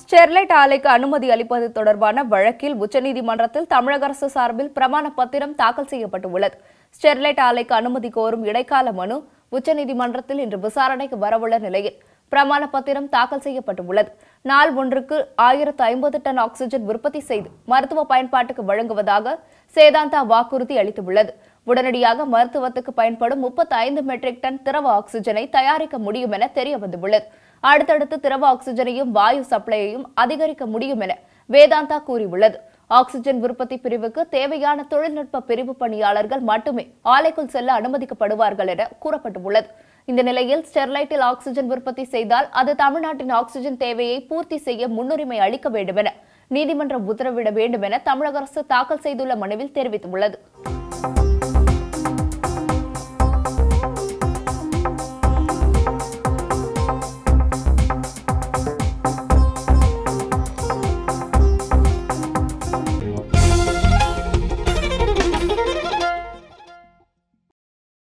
Sterlite ஆலைக்கு அனுமதி அளிப்பது தொடர்பான வழக்கில் உச்சநீதிமன்றத்தில் தமிழக அரசு சார்பில் பிரமாண பத்திரம் தாக்கல் செய்யப்பட்டுள்ளது ஸ்டெர்லைட் ஆலைக்கு அனுமதி கோரும் இடைக்கால மனு உச்சநீதிமன்றத்தில் இன்று விசாரணைக்கு வரவுள்ள நிலையில் பிரமாண பத்திரம் தாக்கல் செய்யப்பட்டுள்ளது நாள் ஒன்றுக்கு ஆயிரத்து ஐம்பது டன் ஆக்ஸிஜன் உற்பத்தி செய்து மருத்துவ பயன்பாட்டுக்கு வழங்குவதாக சேதாந்தா வாக்குறுதி அளித்துள்ளது உடனடியாக மருத்துவத்துக்கு பயன்படும் 35 மெட்ரிக் டன் திரவ ஆக்ஸிஜனை தயாரிக்க முடியும் என தெரிய வந்துள்ளது அடுத்தடுத்து திரவ ஆக்ஸிஜனையும் வாயு சப்ளையையும் அதிகரிக்க முடியும் என வேதாந்தா கூறியுள்ளது ஆக்ஸிஜன் உற்பத்தி பிரிவுக்கு தேவையான தொழில்நுட்ப பிரிவு பணியாளர்கள் மட்டுமே ஆலைக்குள் செல்ல அனுமதிக்கப்படுவார்கள் என கூறப்பட்டுள்ளது இந்த நிலையில் ஸ்டெர்லைட்டில் ஆக்ஸிஜன் உற்பத்தி செய்தால் அது தமிழ்நாட்டின் ஆக்ஸிஜன் தேவையை பூர்த்தி செய்ய முன்னுரிமை அளிக்க வேண்டும் என நீதிமன்றம் உத்தரவிட வேண்டும் என தமிழக அரசு தாக்கல் செய்துள்ள மனுவில் தெரிவித்துள்ளது